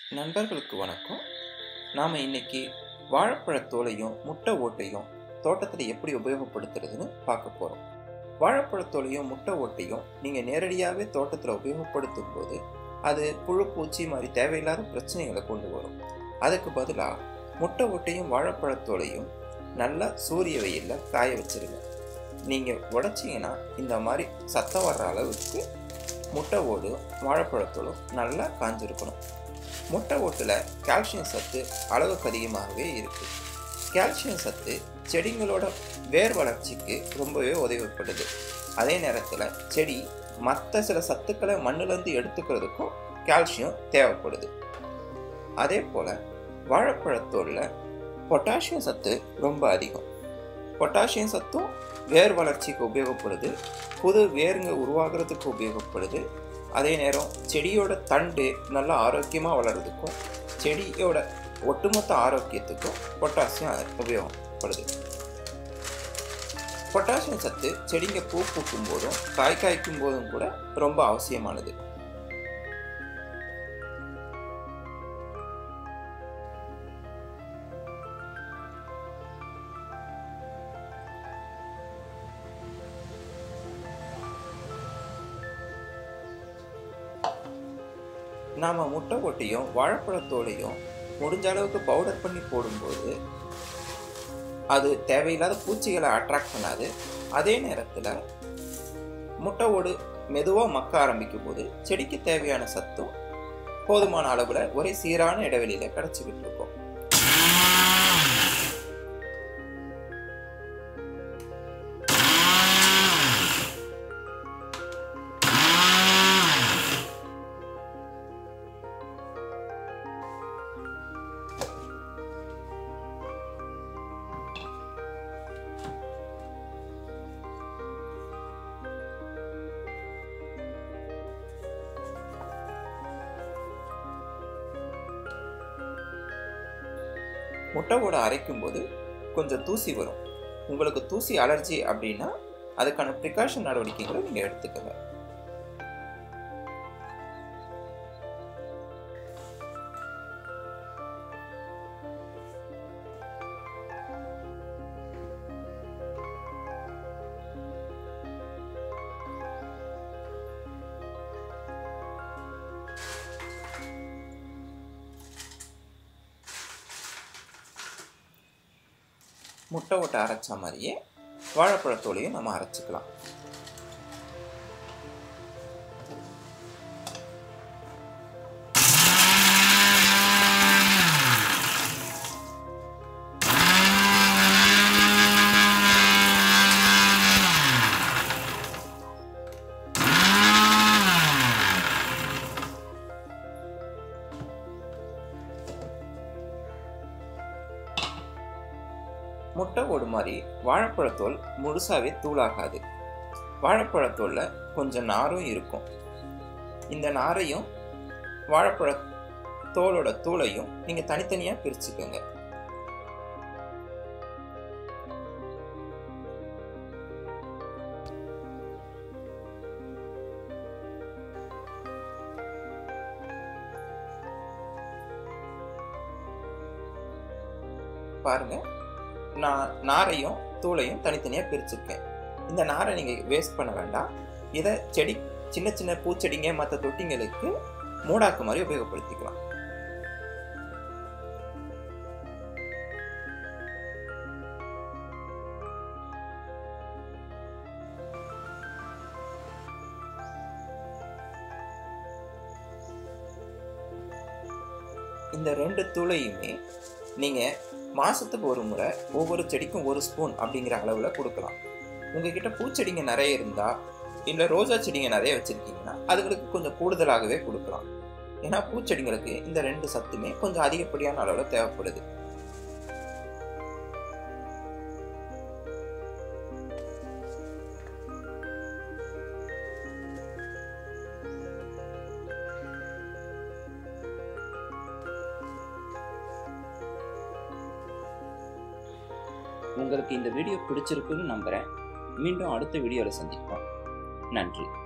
நண்பர்களுக்கு வணக்கம் நாம் இன்னைக்கு வாழைப்பழத் தோலையும் முட்டை ஓட்டையும் தோட்டத்தில் எப்படி உபயோகப்படுத்துறதுன்னு பார்க்க போகிறோம் வாழைப்பழத் தோலையும் முட்டை ஓட்டையும் நீங்கள் நேரடியாகவே தோட்டத்தில் உபயோகப்படுத்தும் போது அது புழு பூச்சி மாதிரி தேவையில்லாத பிரச்சனைகளை கொண்டு வரும் அதுக்கு பதிலாக முட்டை ஓட்டையும் வாழைப்பழத் தோலையும் நல்லா சூரிய வெயிலில் காய வச்சிருங்க நீங்கள் உடைச்சிங்கன்னா இந்த மாதிரி சத்தம் வர்ற அளவுக்கு முட்டை ஓடும் வாழைப்பழத்தோடும் நல்லா காஞ்சிருக்கணும் முட்டை ஓட்டில் கால்சியம் சத்து அளவுக்கு அதிகமாகவே இருக்குது கால்சியம் சத்து செடிங்களோட வேர் வளர்ச்சிக்கு ரொம்பவே உதவிப்படுது அதே நேரத்தில் செடி மற்ற சில சத்துக்களை மண்ணிலேருந்து எடுத்துக்கிறதுக்கும் கால்சியம் தேவைப்படுது அதே போல் வாழைப்பழத்தோலில் பொட்டாசியம் சத்து ரொம்ப அதிகம் பொட்டாசியம் சத்தும் வேர் வளர்ச்சிக்கு உபயோகப்படுது புது வேருங்க உருவாகிறதுக்கு உபயோகப்படுது அதே நேரம் செடியோட தண்டு நல்லா ஆரோக்கியமாக வளர்கிறதுக்கும் செடியோட ஒட்டுமொத்த ஆரோக்கியத்துக்கும் பொட்டாசியம் உபயோகப்படுது பொட்டாசியம் சத்து செடிங்க பூ பூக்கும் போதும் காய் காய்க்கும் போதும் கூட ரொம்ப அவசியமானது நாம் முட்டை கொட்டையும் வாழைப்பழத்தோலையும் முடிஞ்ச அளவுக்கு பவுடர் பண்ணி போடும்போது அது தேவையில்லாத பூச்சிகளை அட்ராக்ட் பண்ணாது அதே நேரத்தில் முட்டை ஓடு மெதுவாக மக்க ஆரம்பிக்கும் போது செடிக்கு தேவையான சத்தும் போதுமான அளவில் ஒரே சீரான இடைவெளியில் கிடச்சிக்கிட்டு இருக்கும் முட்டை ஓட அரைக்கும் போது கொஞ்சம் தூசி வரும் உங்களுக்கு தூசி அலர்ஜி அப்படின்னா அதுக்கான ப்ரிகாஷன் நடவடிக்கைகளை நீங்கள் எடுத்துக்கங்க முட்டை ஓட்டை அரைச்ச மாதிரியே வாழைப்பழத்தோலையும் நம்ம அரைச்சிக்கலாம் முட்டை ஓடு மாதிரி வாழைப்பழத்தோல் முழுசாவே தூளாகாது வாழைப்பழத்தோலில் கொஞ்சம் நாரும் இருக்கும் இந்த நாரையும் வாழைப்பழ தோலோட தூளையும் நீங்கள் தனித்தனியாக பிரிச்சுக்கோங்க பாருங்க நான் நாரையும் தூளையும் தனித்தனியாக பிரிச்சிருக்கேன் இந்த நாரை நீங்கள் வேஸ்ட் பண்ண வேண்டாம் இதை செடி சின்ன சின்ன பூச்செடிங்க மற்ற தொட்டிங்களுக்கு மூடாக்கு மாதிரி உபயோகப்படுத்திக்கலாம் இந்த ரெண்டு தூளையுமே நீங்கள் மாதத்துக்கு ஒரு முறை ஒவ்வொரு செடிக்கும் ஒரு ஸ்பூன் அப்படிங்கிற அளவில் கொடுக்கலாம் உங்ககிட்ட பூச்செடிங்க நிறைய இருந்தால் இல்லை ரோஜா செடிங்க நிறைய வச்சுருக்கீங்கன்னா அதுகளுக்கு கொஞ்சம் கூடுதலாகவே கொடுக்கலாம் ஏன்னா பூச்செடிங்களுக்கு இந்த ரெண்டு சத்துமே கொஞ்சம் அதிகப்படியான அளவில் தேவைப்படுது உங்களுக்கு இந்த வீடியோ பிடிச்சிருக்குன்னு நம்புகிறேன் மீண்டும் அடுத்த வீடியோவில் சந்திப்போம் நன்றி